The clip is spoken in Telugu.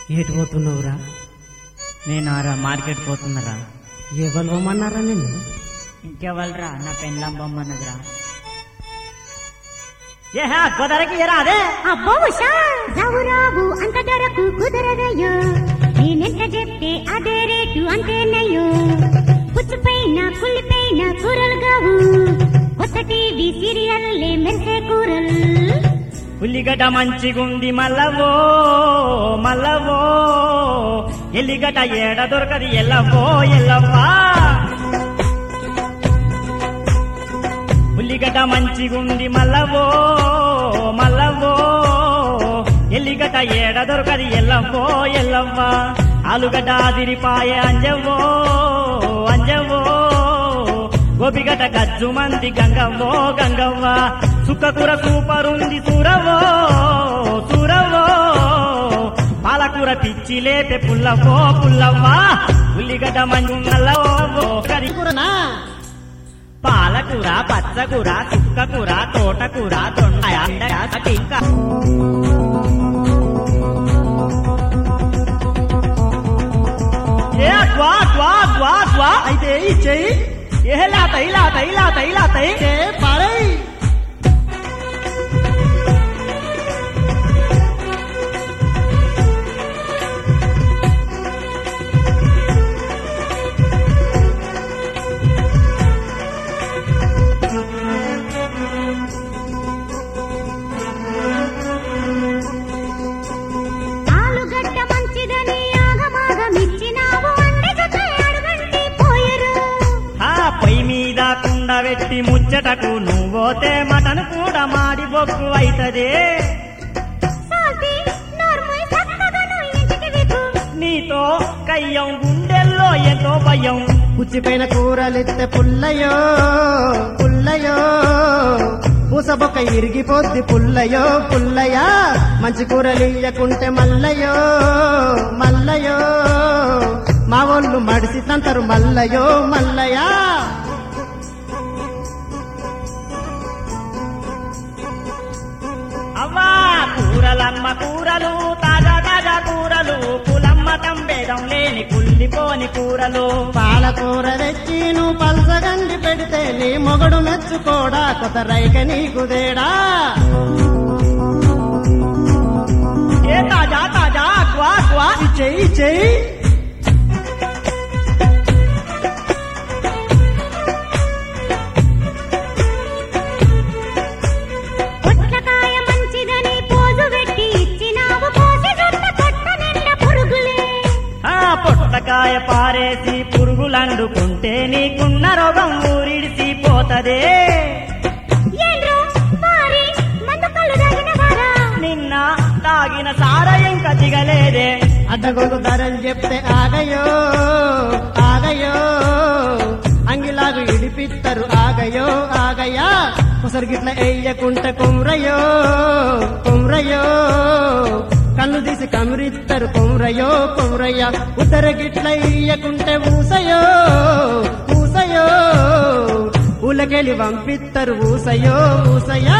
ఏటి పోతున్నావురా నేను ఆరా మార్కెట్ పోతున్నారా ఎవరు పోమన్నారా నిన్ను ఇంకెవల్రా నా పెండ్లం బొమ్మన్నదిరా ఏహా కుదరకి ఏరా అదే అబ్బో ఉషా రావు రావు అంత ధరకు కుదరదయ్యో నేనెంత చెప్తే అదే రేటు అంతేనయ్యో పుచ్చుపైన కుళ్ళిపైన కూరలు కావు కొత్త టీవీ సీరియల్లే మెరిసే కూరలు ఉల్లిగడ్డ మంచిగుంది మల్లవో మల్లవో ఎల్లిగడ్డ ఏడ దొరకది ఎల్లవో ఎల్లవ్వా ఉల్లిగడ్డ మంచిగుంది మల్లవో మల్లవో ఎల్లిగడ్డ ఏడ దొరకది ఎల్లవ్వో ఎల్లవ్వా ఆలుగడ్డ అదిరిపాయ అంజవ్వో అంజవ్వో గోపిగడ్డ గజ్జు మంది గంగవ్వో గంగవ్వ సుక్కకూర సూపరుంది సూరవో సూరవో పాలకూర పిచ్చి లేపే పుల్లవో పుల్లవ్వా ఉల్లిగడ్డ మంజు నల్లవో కరి కూరనా పాలకూర పచ్చకూర సుక్కకూర తోటకూర దొండ అండ ఇంకా ఏ గ్వా గ్వా గ్వా గ్వా అయితే ఇచ్చేయి ఏ లాతై లాతై లాతై లాతై ఏ పారై ఆలుగడ్డ మంచిదని ఆగమాగమిచ్చినావు అంటే జత అడుగంటి పోయరు ఆ పొయ్యి మీద కుండ పెట్టి ముచ్చటకు నువ్వోతే మటన్ కూడా మాడి బొగ్గు అయితదే సాల్తి నోర్మై చక్కగను ఇంటికి వికు నీతో కయ్యం గుండెల్లో ఎంతో భయం పుచ్చిపోయిన కూరలిత్తే పుల్లయో పుల్లయో పూసబొక్క ఇరిగిపోద్ది పుల్లయో పుల్లయా మంచి కూరలియ్యకుంటే మల్లయో మల్లయో మా వాళ్ళు మడిసి తంతరు మల్లయో మల్లయా అవ్వా కూరలమ్మ కూరలు తాజా తాజా కూరలు కులమ్మ తంబేదం లేని కుళ్ళిపోని కూరలు పాలకూర తెచ్చి నువ్వు పల్సగండి పెడితే నీ మొగడు మెచ్చుకోడా కొత్త రైక నీకుదేడా ఏ తాజా తాజా క్వా క్వా చెయ్యి చెయ్యి పొట్లకాయ మంచిదని పోజు పెట్టి ఇచ్చినావు పోసి జుట్ట కొట్ట నిండా పురుగులే ఆ పొట్టకాయ పారేసి పురుగులండుకుంటే నీకున్న రోగం ఊరిడిసి పోతదే ఏండ్రో వారి మందు కళ్ళు తాగిన వారా నిన్న తాగిన సార ఇంకా దిగలేదే అడ్డగొంగు ధరలు చెప్తే ఆగయో ఆగయో అంగిలాగు ఇడిపిత్తరు ఆగయో ఆగయా కుసరు గిట్ల ఎయ్యకుంటే కుమ్రయో కుమ్రయో కన్ను తీసి కమిరిత్తరు కుమ్రయో కుమ్రయ్య ఉత్తర గిట్ల ఇయ్యకుంటే ఊసయో ఊసయో ఊలకెళ్ళి పంపిత్తరు ఊసయో ఊసయా